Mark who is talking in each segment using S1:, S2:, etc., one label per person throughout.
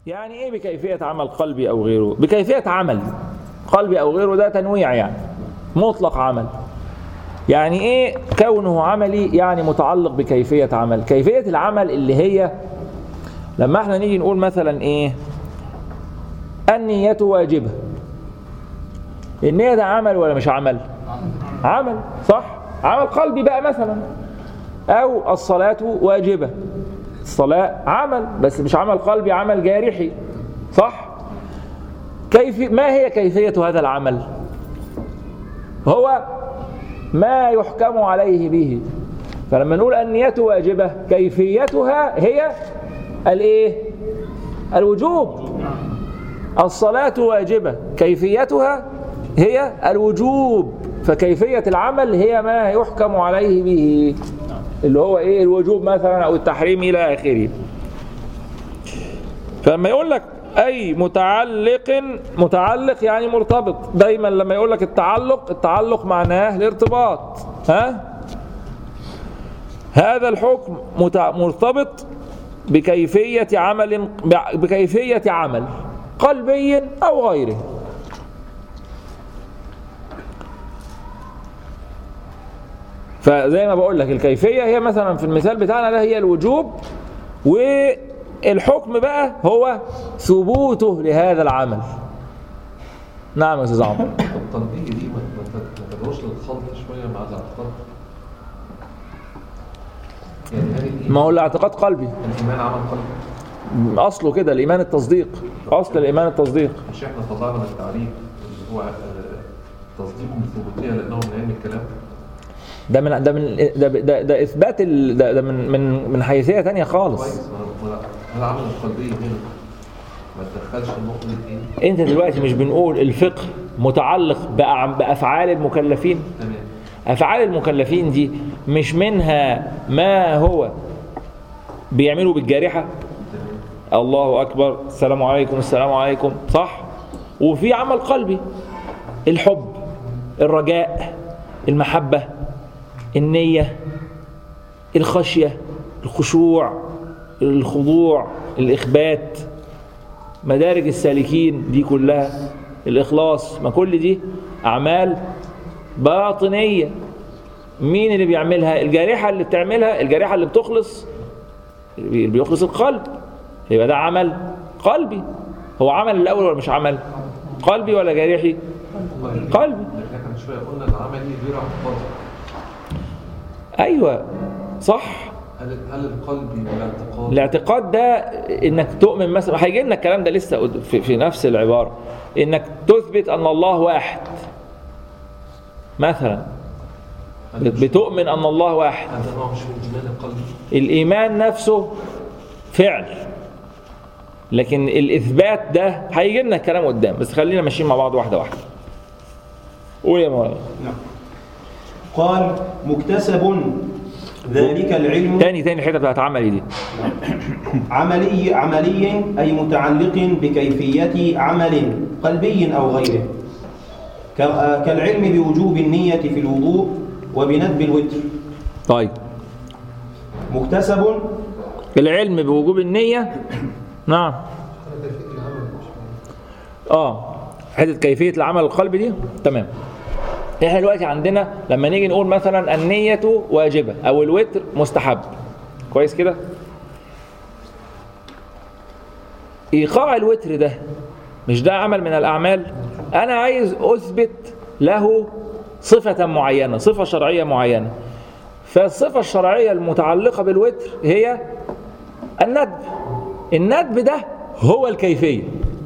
S1: يعني ايه بكيفية عمل قلبي او غيره بكيفية عمل قلبي او غيره ده تنويع يعني مطلق عمل يعني ايه كونه عملي يعني متعلق بكيفية عمل كيفية العمل اللي هي لما احنا نيجي نقول مثلا ايه النية واجبة النية ده عمل ولا مش عمل عمل صح عمل قلبي بقى مثلا او الصلاة واجبة الصلاة عمل بس مش عمل قلبي عمل جارحي صح كيف ما هي كيفية هذا العمل هو ما يحكم عليه به فلما نقول النية واجبة كيفيتها هي الايه الوجوب الصلاة واجبة كيفيتها هي الوجوب فكيفية العمل هي ما يحكم عليه به اللي هو ايه الوجوب مثلا او التحريم الى اخره فلما يقول لك اي متعلق متعلق يعني مرتبط دايما لما يقول لك التعلق التعلق معناه الارتباط ها هذا الحكم متع- مرتبط بكيفية عمل بكيفية عمل قلبي أو غيره فزي ما بقول لك الكيفية هي مثلا في المثال بتاعنا ده هي الوجوب والحكم بقى هو ثبوته لهذا العمل نعم يا استاذ عمرو
S2: التنبيه دي ما ما- ما تدعوش للخلط شويه مع الاعتقاد يعني هل الإيمان-
S1: ما هو الاعتقاد قلبي
S2: الايمان عمل قلبي
S1: اصله كده الايمان التصديق اصل الايمان التصديق
S2: مش احنا طلعنا من التعريف اللي هو آه، تصديق ثبوتيه لانه من علم الكلام
S1: ده من ده من ده ده, ده اثبات ال ده, ده من من من حيثيه ثانيه خالص
S2: كويس ما- ما- هل عمل القلبيه هنا ما تدخلش النقطه دي
S1: انت دلوقتي مش بنقول الفقه متعلق بأع- بافعال المكلفين
S2: تمام
S1: افعال المكلفين دي مش منها ما هو بيعملوا بالجارحه الله اكبر السلام عليكم السلام عليكم صح وفي عمل قلبي الحب الرجاء المحبه النيه الخشيه الخشوع الخضوع الاخبات مدارج السالكين دي كلها الاخلاص ما كل دي اعمال باطنيه مين اللي بيعملها الجارحه اللي بتعملها الجارحه اللي بتخلص اللي بيخلص القلب يبقى ده عمل قلبي هو عمل الاول ولا مش عمل قلبي ولا جارحي قلبي
S2: لكن احنا من شويه قلنا العملي غير اعتقادي
S1: ايوه صح
S2: هل هل القلبي والاعتقاد
S1: الاعتقاد ده انك تؤمن مثلا هيجي لنا الكلام ده لسه قد- في, في نفس العباره انك تثبت ان الله واحد مثلا
S2: هل مش-
S1: بتؤمن ان الله واحد
S2: هذا نوع مش من الايمان القلبي
S1: الإيمان نفسه فعل لكن الإثبات ده هيجي لنا الكلام قدام بس خلينا ماشيين مع بعض واحدة واحدة قول يا مولانا
S3: نعم. قال مكتسب ذلك العلم
S1: تاني تاني الحتة بتاعت عملي دي
S3: عملي عملي أي متعلق بكيفية عمل قلبي أو غيره ك- آه، كالعلم بوجوب النية في الوضوء وبندب الوتر
S1: طيب
S3: مكتسب
S1: العلم بوجوب النية نعم اه حتة كيفية العمل القلبي دي تمام احنا دلوقتي عندنا لما نيجي نقول مثلا النية واجبة او الوتر مستحب كويس كده ايقاع الوتر ده مش ده عمل من الاعمال انا عايز اثبت له صفة معينة صفة شرعية معينة فالصفة الشرعية المتعلقة بالوتر هي الندب الندب ده هو الكيفية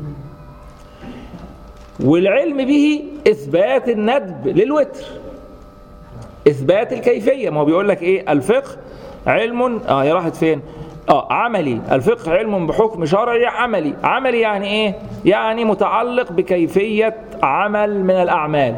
S1: والعلم به إثبات الندب للوتر إثبات الكيفية ما هو بيقول لك إيه الفقه علم آه هي راحت فين آه عملي الفقه علم بحكم شرعي عملي عملي يعني إيه يعني متعلق بكيفية عمل من الأعمال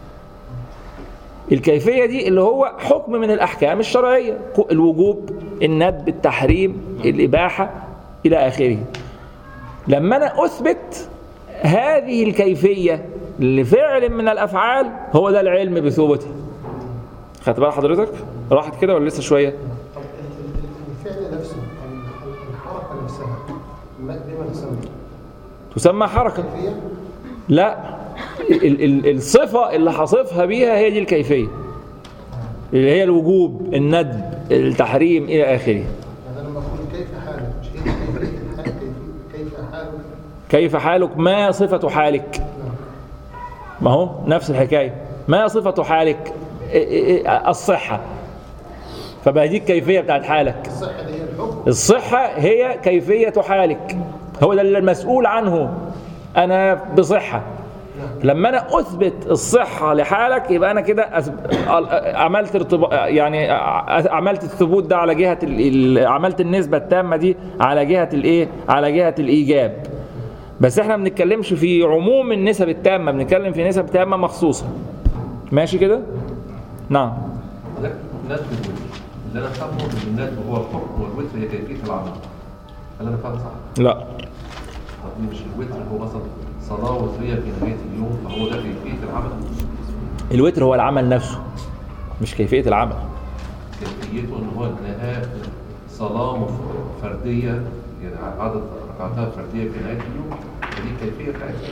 S1: الكيفية دي اللي هو حكم من الأحكام الشرعية الوجوب الندب التحريم الإباحة إلى آخره لما أنا أثبت هذه الكيفية لفعل من الأفعال هو ده العلم بثبوته خدت بال حضرتك راحت كده ولا لسه شوية
S4: طب ال- ال- الفعل نفسه أو الحركة نفسها ما- دي ما تسمى
S1: تسمى حركة
S4: كيفية
S1: لا ال ال الصفة اللي هصفها بيها هي دي الكيفية اللي هي الوجوب الندب التحريم إلى آخره
S4: يعني أنا لما أقول كيف حالك مش هي كيفية الحال كيف- كيف حالك
S1: كيف حالك ما صفة حالك
S4: نعم
S1: ما هو نفس الحكاية ما صفة حالك إيه- إيه- إيه، الصحة فبقى دي الكيفية بتاعت حالك
S4: الصحة دي هي الحكم
S1: الصحة هي كيفية حالك هو ده اللي المسؤول عنه أنا بصحة لما أنا أثبت الصحة لحالك يبقى أنا كده أثب- عملت ارتباط يعني عملت الثبوت ده على جهة ال- ال- عملت النسبة التامة دي على جهة الإيه؟ على جهة الإيجاب بس احنا ما بنتكلمش في عموم النسب التامة بنتكلم في نسب تامة مخصوصة ماشي كده؟ نعم
S2: ده ندب الوتر اللي انا فاهمه ان الندب هو الحكم والوتر هي كيفيه العمل هل انا فاهم صح؟
S1: لا
S2: طب ليه مش الوتر هو مثلا صلاه وتريه في نهايه اليوم فهو ده كيفيه العمل
S1: الوتر هو العمل نفسه مش كيفية العمل
S2: كيفيته ان هو انها صلاه مف- فرديه يعني عدد ركعاتها فرديه في نهايه اليوم فدي كيفيه بتاعتها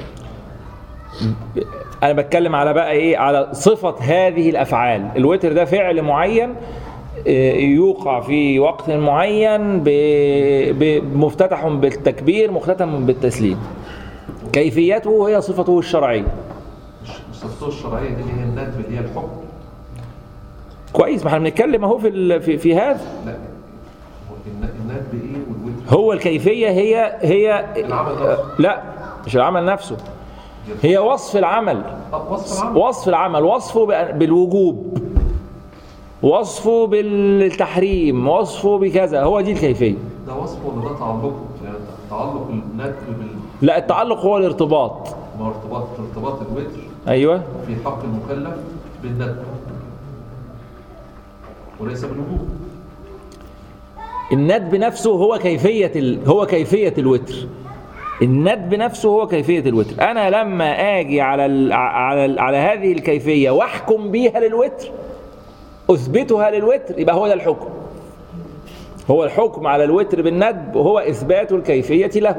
S1: انا بتكلم على بقى ايه على صفة هذه الافعال الوتر ده فعل معين آه، يوقع في وقت معين ب- ب- مفتتح بالتكبير مختتم بالتسليم كيفيته هي صفته الشرعية
S2: مش مش صفته الشرعيه دي اللي هي الندب اللي هي الحكم
S1: كويس ما احنا بنتكلم اهو في ال- في, في هذا
S2: لا هو الن- الندب ايه والوتر
S1: هو الكيفية هي هي
S2: العمل نفسه.
S1: لا مش العمل نفسه هي وصف العمل
S2: طب وصف العمل
S1: وصف العمل وصفه بأ- بالوجوب وصفه بالتحريم وصفه بكذا هو دي الكيفية
S2: ده وصفه ولا ده تعلقه يعني تعلق الندب بال
S1: لا التعلق هو الارتباط
S2: ما هو ارتباط ارتباط الوتر
S1: ايوه
S2: في حق المكلف بالندب وليس بالوجوب
S1: الندب نفسه هو كيفية ال... هو كيفية الوتر الندب نفسه هو كيفية الوتر أنا لما آجي على ال... على ال... على هذه الكيفية وأحكم بيها للوتر أثبتها للوتر يبقى هو ده الحكم هو الحكم على الوتر بالندب هو إثبات الكيفية له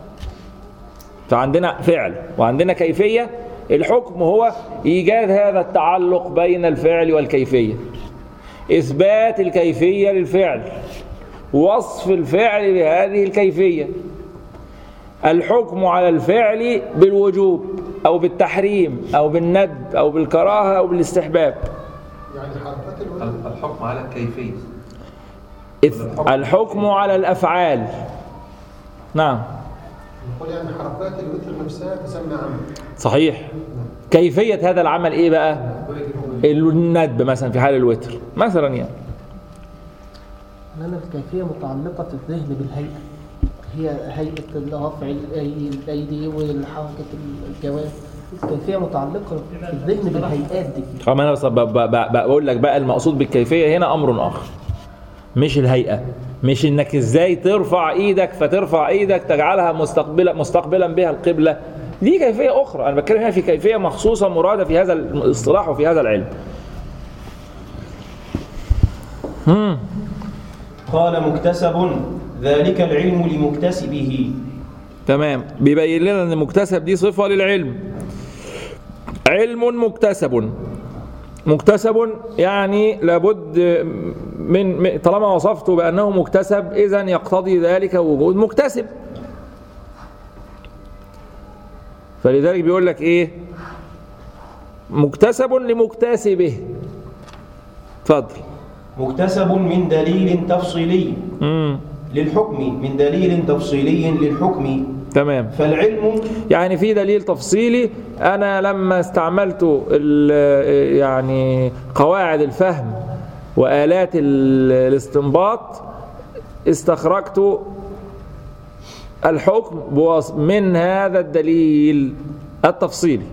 S1: فعندنا فعل وعندنا كيفية الحكم هو إيجاد هذا التعلق بين الفعل والكيفية إثبات الكيفية للفعل وصف الفعل بهذه الكيفية الحكم على الفعل بالوجوب أو بالتحريم أو بالندب أو بالكراهة أو بالاستحباب
S4: يعني حركات الوتر
S2: ال- الحكم على الكيفية
S1: إث- الحكم على الأفعال نعم
S4: نقول يعني حركات الوتر نفسها تسمى عمل
S1: صحيح كيفية هذا العمل إيه بقى الندب مثلا في حال الوتر مثلا يعني
S5: لأن الكيفية متعلقة الذهن بالهيئة هي هيئة رفع الأي- الأيدي والحركة الجوارح الكيفية متعلقة في الذهن بالهيئات دي
S1: طب انا بس ب- ب- ب- بقول لك بقى المقصود بالكيفيه هنا امر اخر مش الهيئه مش انك ازاي ترفع ايدك فترفع ايدك تجعلها مستقبلا مستقبلا بها القبله دي كيفيه اخرى انا بتكلم هنا في كيفيه مخصوصه مراده في هذا الاصطلاح وفي هذا العلم مم.
S3: قال مكتسب ذلك العلم لمكتسبه
S1: تمام بيبين لنا ان المكتسب دي صفه للعلم علم مكتسب مكتسب يعني لابد من من- طالما وصفته بانه مكتسب اذا يقتضي ذلك وجود مكتسب فلذلك بيقول لك ايه مكتسب لمكتسبه اتفضل
S3: مكتسب من دليل تفصيلي
S1: امم
S3: للحكم من دليل تفصيلي للحكم
S1: تمام
S3: فالعلم
S1: يعني في دليل تفصيلي انا لما استعملت ال- يعني قواعد الفهم والات ال- الاستنباط استخرجت الحكم بوص- من هذا الدليل التفصيلي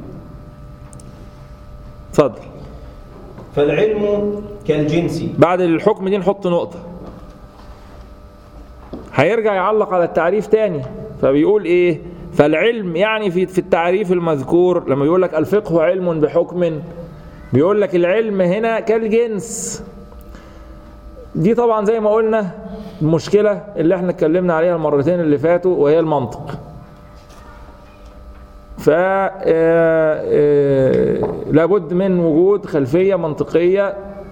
S1: اتفضل
S3: فالعلم كالجنس
S1: بعد الحكم دي نحط نقطة هيرجع يعلق على التعريف تاني فبيقول ايه فالعلم يعني في في التعريف المذكور لما بيقول لك الفقه علم بحكم بيقول لك العلم هنا كالجنس دي طبعا زي ما قلنا المشكلة اللي احنا اتكلمنا عليها المرتين اللي فاتوا وهي المنطق ف آه، آه، لابد من وجود خلفية منطقية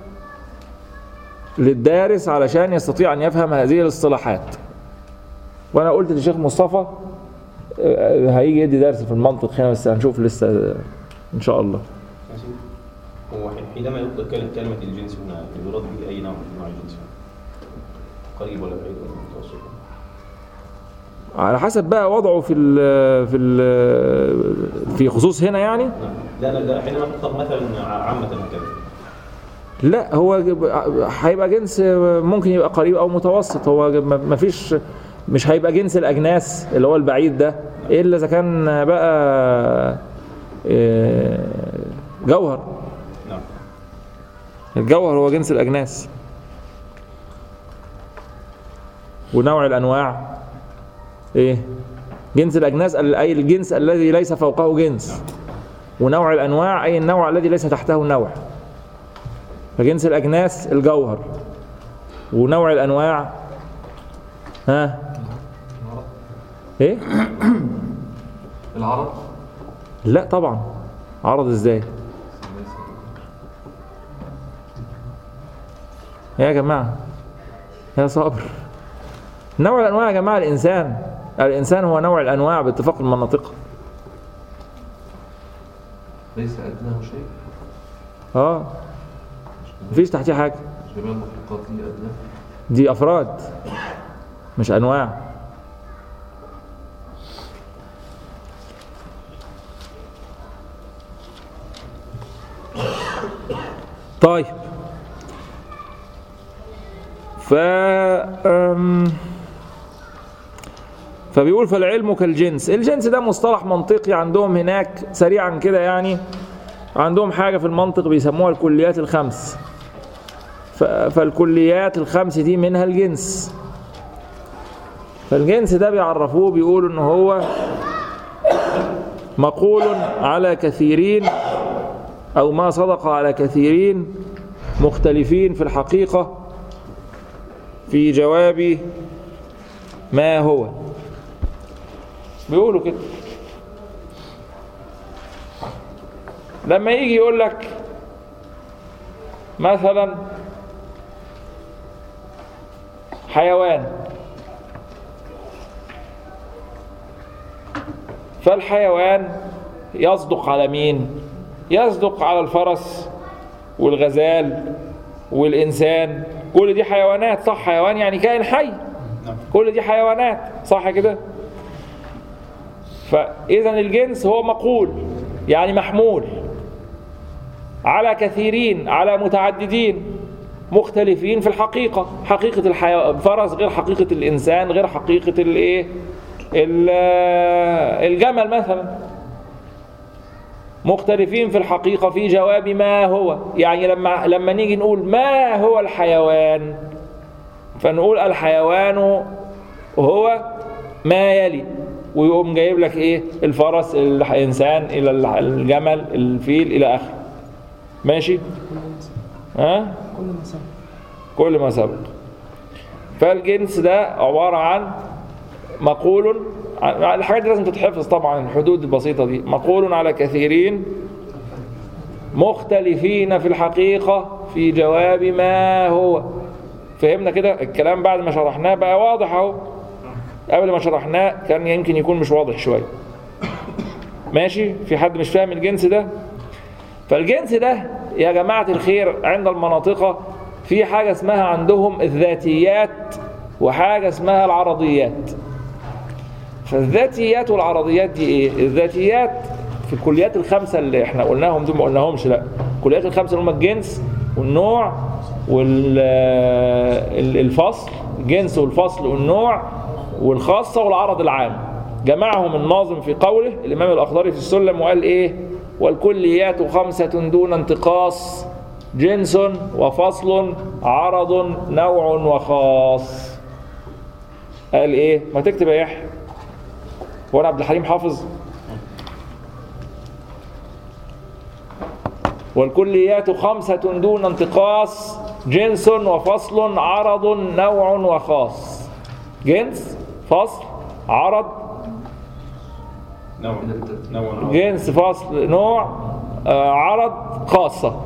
S1: للدارس علشان يستطيع أن يفهم هذه الاصطلاحات وأنا قلت للشيخ مصطفى آه، هيجي يدي درس في المنطق هنا بس هنشوف لسه إن شاء الله
S3: ماشي هو حينما يطلق كلمة كلمة الجنس هنا يراد به أي نوع من أنواع الجنس قريب ولا بعيد ولا متوسط
S1: على حسب بقى وضعه في ال في ال في خصوص هنا يعني
S3: نعم لا لا لا حينما تطلق مثلا عامة هكذا
S1: لا هو هيبقى جنس ممكن يبقى قريب او متوسط هو ما فيش مش هيبقى جنس الاجناس اللي هو البعيد ده الا اذا كان بقى آه، جوهر
S3: نعم
S1: الجوهر هو جنس الاجناس ونوع الانواع ايه جنس الاجناس ال- اي الجنس الذي ليس فوقه جنس ونوع الانواع اي النوع الذي ليس تحته نوع فجنس الاجناس الجوهر ونوع الانواع ها ايه
S2: العرب
S1: لا طبعا عرض ازاي يا جماعه يا صابر نوع الانواع يا جماعه الانسان الانسان هو نوع الانواع باتفاق المناطق
S2: ليس أدناه شيء
S1: اه مفيش تحتيه حاجه
S2: جميع المخلوقات دي أدناه
S1: دي افراد مش انواع طيب ف أم، فبيقول فالعلم كالجنس الجنس ده مصطلح منطقي عندهم هناك سريعا كده يعني عندهم حاجة في المنطق بيسموها الكليات الخمس ف- فالكليات الخمس دي منها الجنس فالجنس ده بيعرفوه بيقولوا ان هو مقول على كثيرين او ما صدق على كثيرين مختلفين في الحقيقة في جواب ما هو بيقولوا كده لما يجي يقول لك مثلا حيوان فالحيوان يصدق على مين يصدق على الفرس والغزال والإنسان كل دي حيوانات صح حيوان يعني كائن حي كل دي حيوانات صح كده فإذا الجنس هو مقول يعني محمول على كثيرين على متعددين مختلفين في الحقيقة حقيقة الحيوان الفرس غير حقيقة الإنسان غير حقيقة الإيه ال- الجمل مثلا مختلفين في الحقيقة في جواب ما هو يعني لما لما نيجي نقول ما هو الحيوان فنقول الحيوان هو ما يلي ويقوم جايب لك ايه الفرس الانسان الى الجمل الفيل الى اخره ماشي ها
S5: كل ما سمع
S1: كل ما سبق فالجنس ده عبارة عن مقول عن- الحاجات دي لازم تتحفظ طبعا الحدود البسيطة دي مقول على كثيرين مختلفين في الحقيقة في جواب ما هو فهمنا كده الكلام بعد ما شرحناه بقى واضح اهو قبل ما شرحناه كان يمكن يكون مش واضح شوية ماشي في حد مش فاهم الجنس ده فالجنس ده يا جماعة الخير عند المناطق في حاجة اسمها عندهم الذاتيات وحاجة اسمها العرضيات فالذاتيات والعرضيات دي ايه الذاتيات في الكليات الخمسة اللي احنا قلناهم دول ما قلناهمش لا الكليات الخمسة اللي هم الجنس والنوع والفصل الجنس والفصل والنوع والخاصة والعرض العام جمعهم الناظم في قوله الإمام الأخضري في السلم وقال إيه والكليات خمسة دون انتقاص جنس وفصل عرض نوع وخاص قال إيه ما تكتب يا يحيى هو أنا عبد الحليم حافظ والكليات خمسة دون انتقاص جنس وفصل عرض نوع وخاص جنس فصل عرض
S3: نوع نوع
S1: جنس فصل نوع آه، عرض خاصة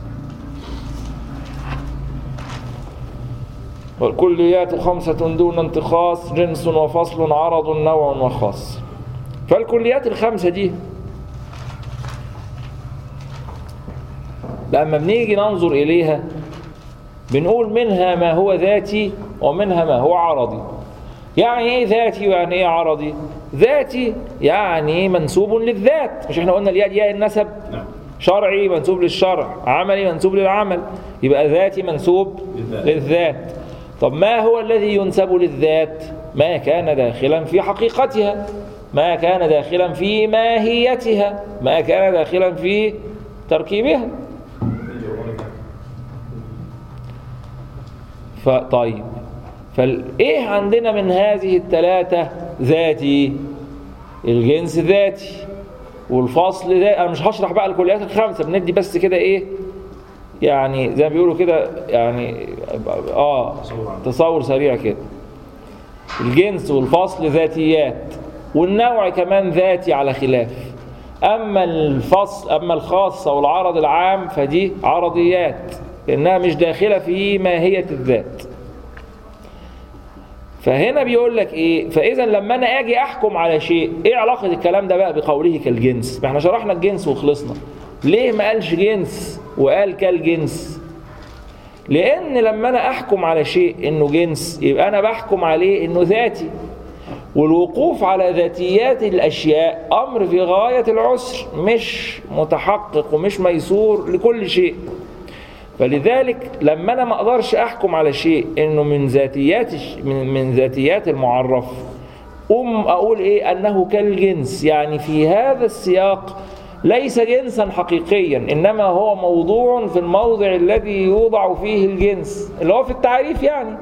S1: والكليات خمسة دون انتخاص جنس وفصل عرض نوع وخاص فالكليات الخمسة دي لما بنيجي ننظر إليها بنقول منها ما هو ذاتي ومنها ما هو عرضي يعني ايه ذاتي ويعني ايه عرضي ذاتي يعني منسوب للذات مش احنا قلنا الياء ياء النسب
S3: نعم
S1: شرعي منسوب للشرع عملي منسوب للعمل يبقى ذاتي منسوب
S3: للذات.
S1: للذات طب ما هو الذي ينسب للذات ما كان داخلا في حقيقتها ما كان داخلا في ماهيتها ما كان داخلا في تركيبها فطيب فايه عندنا من هذه الثلاثة ذاتي الجنس ذاتي والفصل ده انا مش هشرح بقى الكليات الخمسة بندي بس كده ايه يعني زي ما بيقولوا كده يعني اه تصور سريع كده الجنس والفصل ذاتيات والنوع كمان ذاتي على خلاف اما الفصل اما الخاصة والعرض العام فدي عرضيات لانها مش داخلة في ماهية الذات فهنا بيقول لك ايه فاذا لما انا اجي احكم على شيء ايه علاقه الكلام ده بقى بقوله كالجنس ما احنا شرحنا الجنس وخلصنا ليه ما قالش جنس وقال كالجنس لان لما انا احكم على شيء انه جنس يبقى انا بحكم عليه انه ذاتي والوقوف على ذاتيات الاشياء امر في غايه العسر مش متحقق ومش ميسور لكل شيء فلذلك لما انا ما اقدرش احكم على شيء انه من ذاتيات الش- من, من ذاتيات المعرف ام اقول ايه انه كالجنس يعني في هذا السياق ليس جنسا حقيقيا انما هو موضوع في الموضع الذي يوضع فيه الجنس اللي هو في التعريف يعني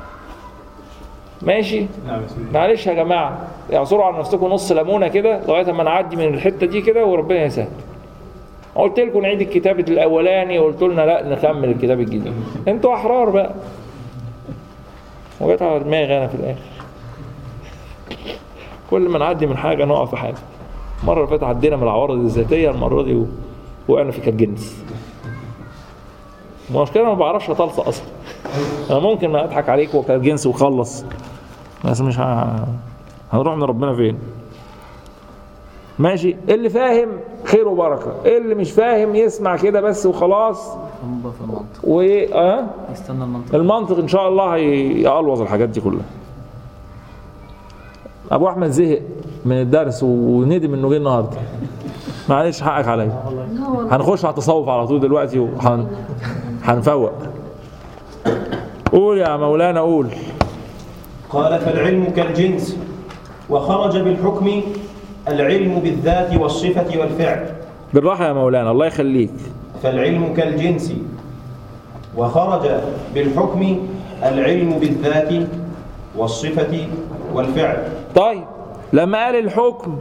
S1: ماشي
S3: نعم يا سيدي
S1: معلش يا جماعه اعصروا على نفسكم نص ليمونه كده لغايه ما نعدي من الحته دي كده وربنا يسهل قلت لكم نعيد الكتاب الاولاني وقلت لنا لا نكمل الكتاب الجديد انتوا احرار بقى وجت على دماغي انا في الاخر كل ما نعدي من حاجه نقع في حاجه المره اللي فاتت عدينا من العوارض الذاتيه المره دي وقعنا في كالجنس المشكله أنا ما بعرفش اطلصق اصلا انا ممكن ما اضحك عليك وكالجنس وخلص بس مش ه... هنروح من ربنا فين ماشي اللي فاهم خير وبركه اللي مش فاهم يسمع كده بس وخلاص
S6: هم في المنطق
S1: و اه
S6: يستنى المنطق
S1: المنطق ان شاء الله هيقلوظ الحاجات دي كلها ابو احمد زهق من الدرس وندم انه جه النهارده معلش حقك عليا هنخش على التصوف على طول دلوقتي وهن هنفوق قول يا مولانا قول
S3: قال فالعلم كالجنس وخرج بالحكم العلم بالذات والصفة والفعل
S1: بالراحه يا مولانا الله يخليك
S3: فالعلم كالجنس وخرج بالحكم العلم بالذات والصفة والفعل
S1: طيب لما قال الحكم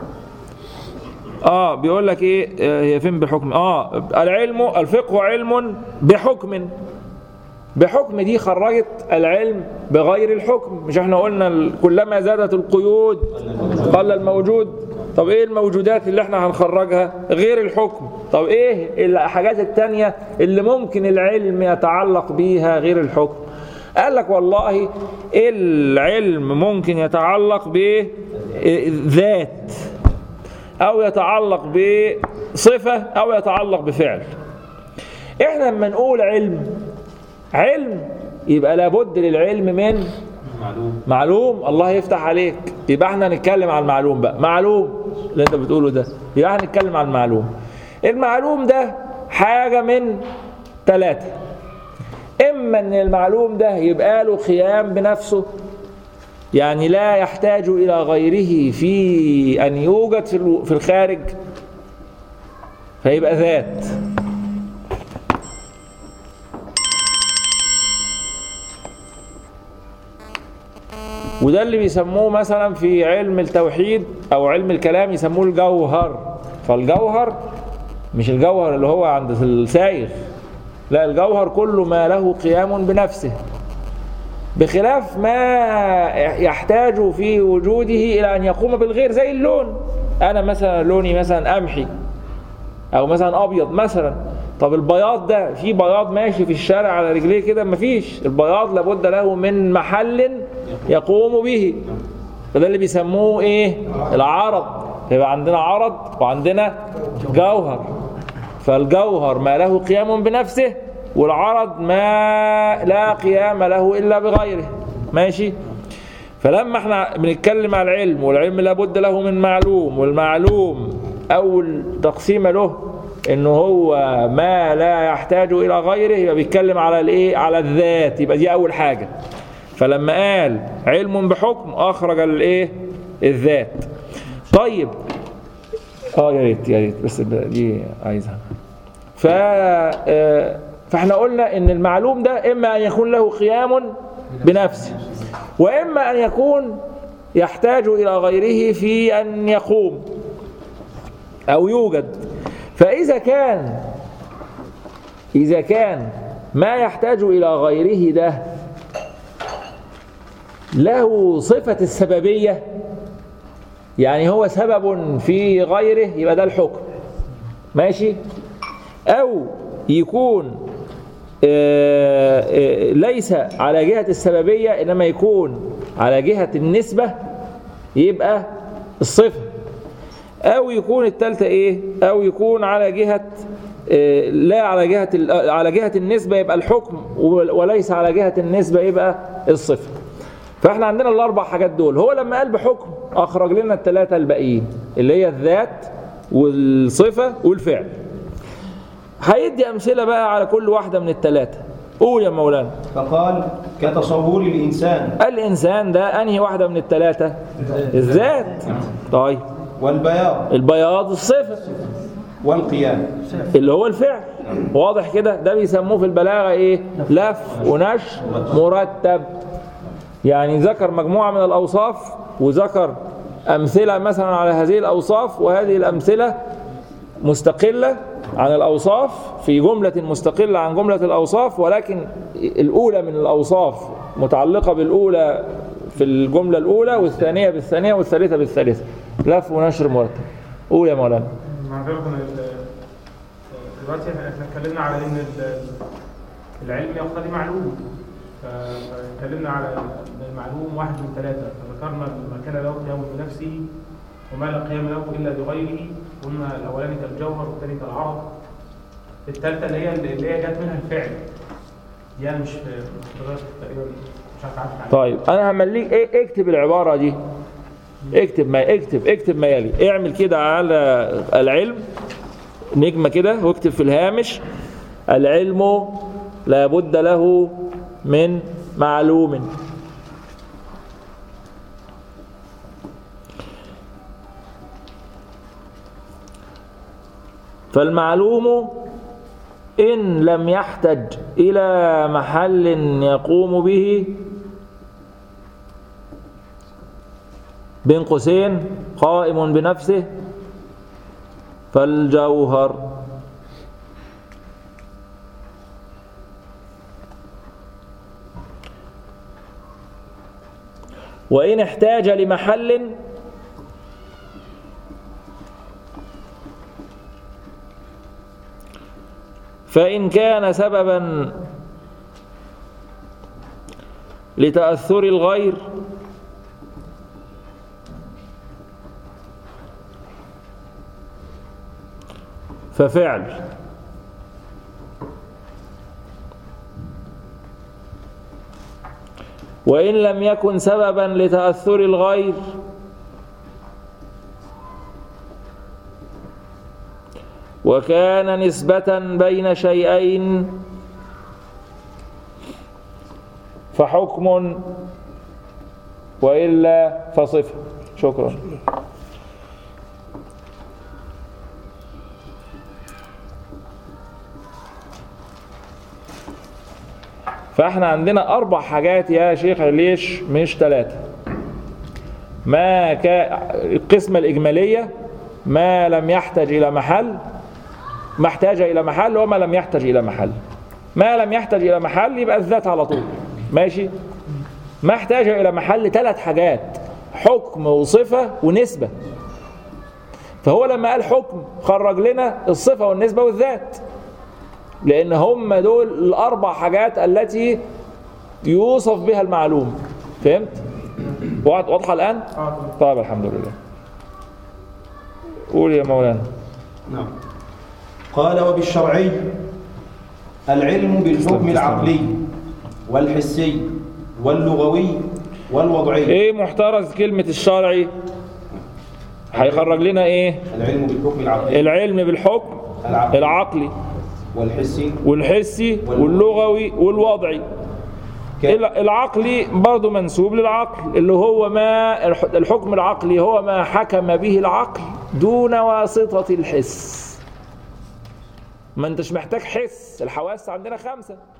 S1: اه بيقول لك ايه آه، هي فين بحكم اه العلم الفقه علم بحكم بحكم دي خرجت العلم بغير الحكم مش احنا قلنا ال- كلما زادت القيود قل الموجود طب ايه الموجودات اللي احنا هنخرجها غير الحكم طب ايه الحاجات التانية اللي ممكن العلم يتعلق بيها غير الحكم قال لك والله العلم ممكن يتعلق بذات او يتعلق بصفة او يتعلق بفعل احنا لما نقول علم علم يبقى لابد للعلم من
S3: معلوم
S1: معلوم الله يفتح عليك يبقى احنا نتكلم عن المعلوم بقى معلوم اللي انت بتقوله ده يبقى احنا نتكلم عن المعلوم المعلوم ده حاجة من ثلاثة اما ان المعلوم ده يبقى له قيام بنفسه يعني لا يحتاج الى غيره في ان يوجد في الو- في الخارج فيبقى ذات وده اللي بيسموه مثلا في علم التوحيد او علم الكلام يسموه الجوهر فالجوهر مش الجوهر اللي هو عند السايغ لا الجوهر كله ما له قيام بنفسه بخلاف ما يحتاج في وجوده إلى أن يقوم بالغير زي اللون أنا مثلا لوني مثلا قمحي أو مثلا أبيض مثلا طب البياض ده في بياض ماشي في الشارع على رجليه كده مفيش البياض لابد له من محل يقوم به فده اللي بيسموه ايه العرض يبقى عندنا عرض وعندنا جوهر فالجوهر ما له قيام بنفسه والعرض ما لا قيام له الا بغيره ماشي فلما احنا بنتكلم على العلم والعلم لابد له من معلوم والمعلوم اول تقسيمه له انه هو ما لا يحتاج الى غيره يبقى بيتكلم على الايه على الذات يبقى دي اول حاجه فلما قال علم بحكم اخرج الايه الذات طيب اه يا ريت يا ريت بس دي عايزها ف آه، فاحنا قلنا ان المعلوم ده اما ان يكون له قيام بنفسه واما ان يكون يحتاج الى غيره في ان يقوم او يوجد فاذا كان اذا كان ما يحتاج الى غيره ده له صفة السببية يعني هو سبب في غيره يبقى ده الحكم ماشي أو يكون آه، آه، ليس على جهة السببية إنما يكون على جهة النسبة يبقى الصفة أو يكون التالتة إيه أو يكون على جهة آه، لا على جهة ال- على جهة النسبة يبقى الحكم وليس على جهة النسبة يبقى الصفة فاحنا عندنا الاربع حاجات دول هو لما قال بحكم اخرج لنا الثلاثه الباقيين اللي هي الذات والصفه والفعل هيدي امثله بقى على كل واحده من الثلاثه قول يا مولانا
S3: فقال كتصور الإنسان
S1: الانسان ده انهي واحده من الثلاثه الذات طيب
S3: والبياض
S1: البياض الصفه
S3: والقيام
S1: اللي هو الفعل واضح كده ده بيسموه في البلاغه ايه لف ونشر مرتب يعني ذكر مجموعه من الاوصاف وذكر امثله مثلا على هذه الاوصاف وهذه الامثله مستقله عن الاوصاف في جمله مستقله عن جمله الاوصاف ولكن الاولى من الاوصاف متعلقه بالاولى في الجمله الاولى والثانيه بالثانيه والثالثه بالثالثه لف ونشر مرتب قول يا مولانا
S6: معذرة ال- دلوقتي احنا إحنا اتكلمنا على ان ال- العلم يقتضي معلوم ف- فاتكلمنا على ان المعلوم واحد من ثلاثة فذكرنا ما كان له قيام بنفسه وما لا قيام له الا بغيره قلنا الاولاني كالجوهر والثاني كالعرض الثالثة اللي هي اللي هي جت منها الفعل دي انا مش مش قدرت تقريبا مش عارف اعرف عنها.
S1: طيب انا همليك ايه اكتب العباره دي اكتب ما اكتب اكتب ما يلي اعمل كده على العلم نجمه كده واكتب في الهامش العلم لابد له من معلوم فالمعلوم إن لم يحتج إلى محل يقوم به بين قوسين قائم بنفسه فالجوهر وإن احتاج لمحل فإن كان سببا لتأثر الغير ففعل وإن لم يكن سببا لتأثر الغير وكان نسبة بين شيئين فحكم وإلا فصفة شكرا فاحنا عندنا أربع حاجات يا شيخ ليش مش ثلاثة ما كا القسمة الإجمالية ما لم يحتج إلى محل ما احتاج إلى محل وما لم يحتج إلى محل ما لم يحتاج إلى محل يبقى الذات على طول ماشي ما احتاج إلى محل ثلاث حاجات حكم وصفة ونسبة فهو لما قال حكم خرج لنا الصفة والنسبة والذات لأن هم دول الأربع حاجات التي يوصف بها المعلوم فهمت؟ واضح- واضحة الآن؟
S6: اه
S1: طيب الحمد لله قول يا مولانا
S3: نعم قال وبالشرعي العلم بالحكم العقلي والحسي واللغوي والوضعي
S1: ايه محترز كلمة الشرعي هيخرج لنا ايه
S3: العلم بالحكم العقلي
S1: العلم بالحكم
S3: العقلي
S1: العقلي
S3: والحسي
S1: والحسي واللغوي والوضعي
S3: ك-
S1: الع- العقلي برضه منسوب للعقل اللي هو ما الح- الحكم العقلي هو ما حكم به العقل دون واسطة الحس ما انتش محتاج حس الحواس عندنا خمسة